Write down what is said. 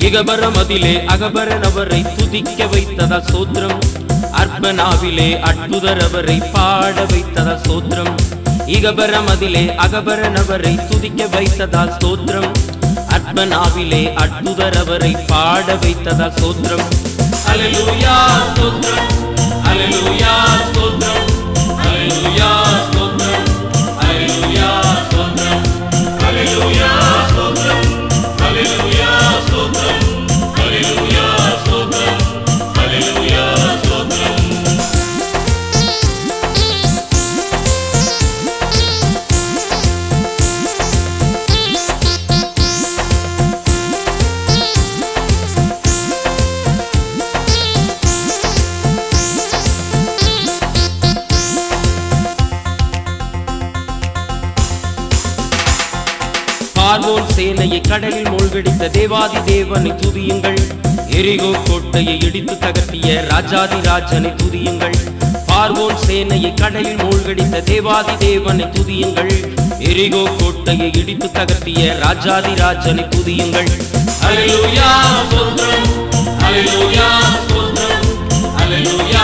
இகபரமதிலே அகபரனவரை துதிக்க வைத்ததா சோத்திரம் அர்ப்பனாவிலே அற்புதர் அவரை பாட வைத்ததா சோத்திரம் இகபரமதிலே அகபரனவரை துதிக்க வைத்ததா சோத்திரம் அர்ப்பனாவிலே அற்புதர் அவரை பாட வைத்ததா சோத்திரம் அல்லேலூயா ஸ்தோத்திரம் அல்லேலூயா ஸ்தோத்திரம் அல்லேலூயா ஸ்தோத்திரம் அல்லேலூயா ஸ்தோத்திரம் அல்லேலூயா ஸ்தோத்திரம் அல்லேலூயா ஸ்தோத்திரம் அல்லேலூயா ஸ்தோத்திரம் அல்லேலூயா ஸ்தோத்திரம் பார்வோன் சேனையை கடலில் மூழ்கடித்த தேவாதி தேவனை துதியுங்கள் எரிகோ கோட்டையை இடித்து தகர்த்திய ராஜாதி ராஜனை துதியுங்கள் பார்வோன் சேனையை கடலில் மூழ்கடித்த தேவாதி தேவனை துதியுங்கள் எரிகோ கோட்டையை இடித்து தகர்த்திய ராஜாதி ராஜனை துதியுங்கள் அல்லேலூயா ஸ்தோத்திரம் அல்லேலூயா ஸ்தோத்திரம் அல்லேலூயா